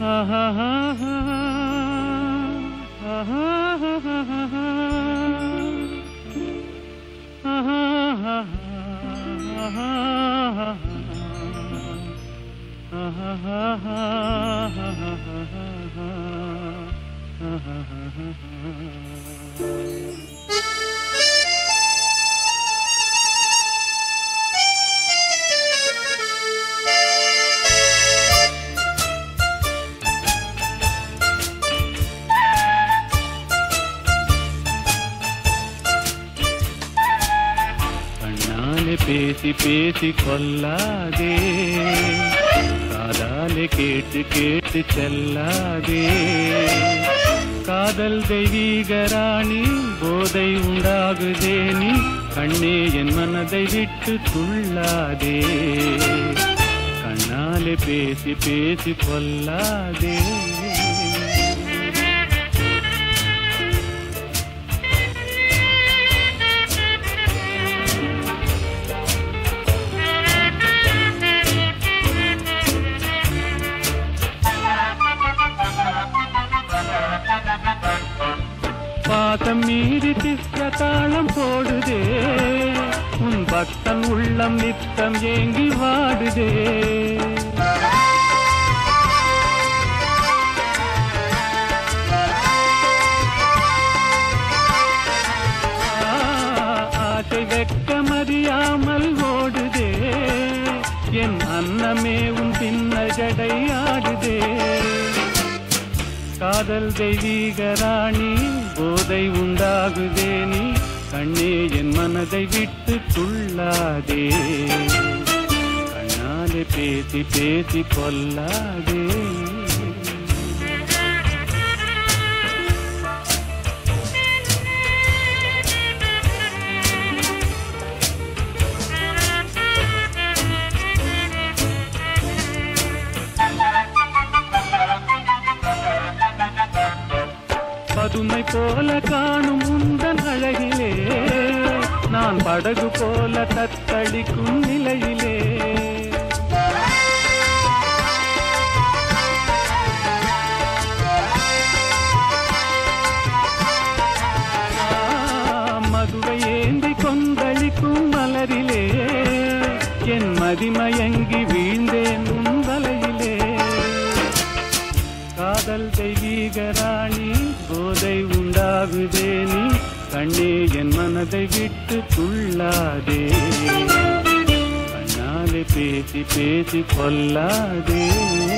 கண்ணாலே பேசி பேசி கொல்லாதே காதாலே கேட்டு கேட்டு செல்லாதே காதல் தெய்வீக ராணி போதை உண்டாகுதே நீ கண்ணே என் மனதை விட்டு துள்ளாதே கண்ணாலே பேசி பேசி கொல்லாதே பாதம் மீறி திஸ்ய தாளம் போடுதே உன் பக்தன் உள்ளம் நித்தம் ஏங்கி வாடுதே ஆ, ஆசை வெட்கமறியாமல் ஓடுதே என் அன்னமே உன் பின்ன ஜடை ஆடுதே காதல் தெய்வீக ராணி போதை உண்டாகுதே நீ கண்ணே என் மனதை விட்டு துள்ளாதே கண்ணாலே பேசி பேசி கொல்லாதே பதுமை போல காணும் உந்தன் அழகிலே நான் படகு போல தத்தளிக்கும் நிலையிலே ஆ, மதுவை ஏந்தி கொந்தளிக்கும் மலரிலே என் மதிமயங்கி வீழ்ந்தேன் உன் வலையிலே காதல் தெய்வீக ராணி போதை உண்டாகுதே நீ கண்ணே என் மனதை விட்டு துள்ளாதே கண்ணாலே பேசி பேசி கொல்லாதே